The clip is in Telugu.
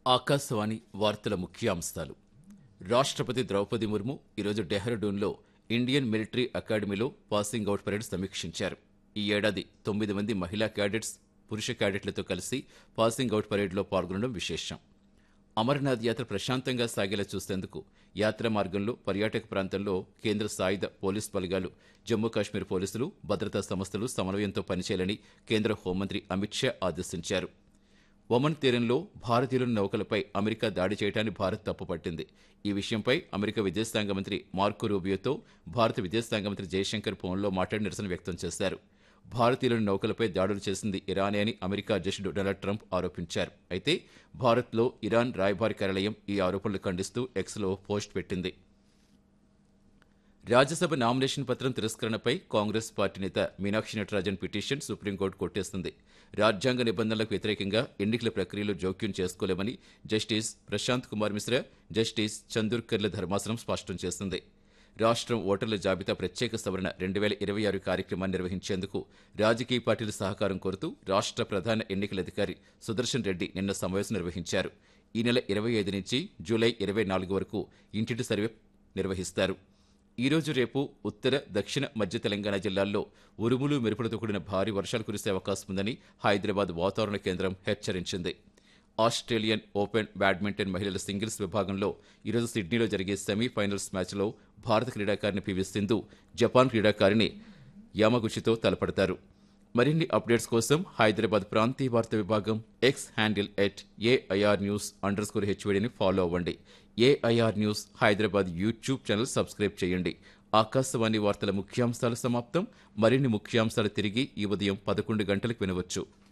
ఆకాశవాణి వార్తల ముఖ్యాంశాలు రాష్ట్రపతి ద్రౌపది ముర్ము ఈరోజు డెహ్రాడూన్లో ఇండియన్ మిలిటరీ అకాడమీలో పాసింగ్ అవుట్ పరేడ్ సమీక్షించారు ఈ ఏడాది తొమ్మిది మంది మహిళా క్యాడెట్స్ పురుష క్యాడెట్లతో కలిసి పాసింగ్ అవుట్ పరేడ్లో పాల్గొనడం విశేషం అమర్నాథ్ యాత్ర ప్రశాంతంగా సాగేలా చూసేందుకు యాత్ర మార్గంలో పర్యాటక ప్రాంతంలో కేంద్ర సాయుధ పోలీస్ బలగాలు జమ్మూ కాశ్మీర్ పోలీసులు భద్రతా సంస్థలు సమన్వయంతో పనిచేయాలని కేంద్ర హోంమంత్రి అమిత్ షా ఆదేశించారు ఒమన్ తీరంలో భారతీయుల నౌకలపై అమెరికా దాడి చేయడాన్ని భారత్ తప్పుపట్టింది ఈ విషయంపై అమెరికా విదేశాంగ మంత్రి మార్కో రూబియోతో భారత విదేశాంగ మంత్రి జయశంకర్ ఫోన్లో మాట్లాడి నిరసన వ్యక్తం చేశారు భారతీయుల నౌకలపై దాడులు చేసింది ఇరానే అని అమెరికా అధ్యక్షుడు డొనాల్డ్ ట్రంప్ ఆరోపించారు అయితే భారత్లో ఇరాన్ రాయబారి కార్యాలయం ఈ ఆరోపణలు ఖండిస్తూ ఎక్స్లో పోస్ట్ పెట్టింది రాజ్యసభ నామినేషన్ పత్రం తిరస్కరణపై కాంగ్రెస్ పార్టీ నేత మీనాక్షి నటరాజన్ పిటిషన్ సుప్రీంకోర్టు కొట్టేస్తుంది రాజ్యాంగ నిబంధనలకు వ్యతిరేకంగా ఎన్నికల ప్రక్రియలో జోక్యం చేసుకోలేమని జస్టిస్ ప్రశాంత్ కుమార్ మిశ్రా జస్టిస్ చందూర్కర్ల ధర్మాసనం స్పష్టం చేసింది రాష్ట్రం ఓటర్ల జాబితా ప్రత్యేక సవరణ రెండు వేల ఇరవై ఆరు కార్యక్రమాన్ని నిర్వహించేందుకు రాజకీయ పార్టీల సహకారం కోరుతూ రాష్ట్ర ప్రధాన ఎన్నికల అధికారి సుదర్శన్ రెడ్డి నిన్న సమావేశం నిర్వహించారు ఈ నెల ఇరవై ఐదు నుంచి జూలై ఇరవై నాలుగు వరకు ఇంటింటి సర్వే నిర్వహిస్తారు ఈ రోజు రేపు ఉత్తర దక్షిణ మధ్య తెలంగాణ జిల్లాల్లో ఉరుములు మెరుపులతో కూడిన భారీ వర్షాలు కురిసే అవకాశం ఉందని హైదరాబాద్ వాతావరణ కేంద్రం హెచ్చరించింది ఆస్ట్రేలియన్ ఓపెన్ బ్యాడ్మింటన్ మహిళల సింగిల్స్ విభాగంలో ఈరోజు సిడ్నీలో జరిగే సెమీఫైనల్స్ మ్యాచ్లో భారత క్రీడాకారిణి పివి సింధు జపాన్ క్రీడాకారిణి యామగుచితో తలపడతారు మరిన్ని అప్డేట్స్ కోసం హైదరాబాద్ ప్రాంతీయ వార్తా విభాగం X handle at AIR news underscore హెచ్వీడీని ఫాలో అవ్వండి AIR news Hyderabad YouTube channel subscribe చేయండి ఆకాశవాణి వార్తల ముఖ్యాంశాలు సమాప్తం మరిన్ని ముఖ్యాంశాలు తిరిగి ఈ ఉదయం పదకొండు గంటలకు వినవచ్చు